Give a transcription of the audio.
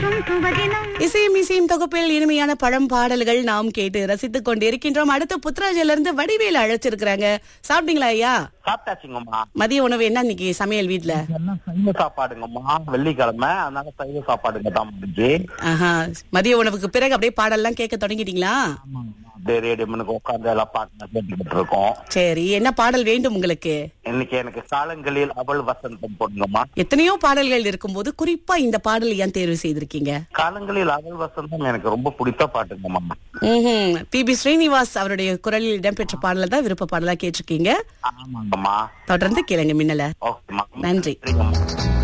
சுவைக்கும் சுவதினம் இசையும் இசையும் தொகுப்பில் இனிமையான பழம் பாடல்கள் நாம் கேட்டு ரசித்துக் கொண்டிருக்கின்றோம் அடுத்து புத்ராஜில இருந்து வடிவேலு அழைச்சிருக்கிறாங்க சாப்பிட்டீங்களா ஐயா சாப்பிட்டாச்சுங்கம்மா மதிய உணவு என்ன இன்னைக்கு சமையல் வீட்ல எல்லாம் சைவ சாப்பாடுங்கம்மா வெள்ளிக்கிழமை அதனால சைவ சாப்பாடுங்க தான் முடிஞ்சு ஆஹா மதிய உணவுக்கு பிறகு அப்படியே பாடல்லாம் கேட்க தொடங்கிட்டீங்களா அப்படியே ரேடியோ மனுக்கு உட்காந்து எல்லாம் பாட்டு கேட்டுக்கிட்டு இருக்கோம் சரி என்ன பாடல் வேண்டும் உங்களுக்கு இன்னைக்கு எனக்கு காலங்களில் அவள் வசந்தம் போடுங்கம்மா எத்தனையோ பாடல்கள் இருக்கும்போது குறிப்பா இந்த பாடல் ஏன் தேர்வு செய்திருக்கீங்க காலங்களில் அவள் வசந்தம் எனக்கு ரொம்ப பிடித்த பாட்டுங்கம்மா ம்ஹும். பி பி ஸ்ரீனிவாஸ் அவருடைய குரலில் இடம்பெற்ற பாடலை தான் விருப்ப பாடலா கேட்டிருக்கீங்க ஆமாங்கம்மா தொடர்ந்து கேளுங்க மின்னல ஓகேம்மா நன்றி சரிங்கம்மா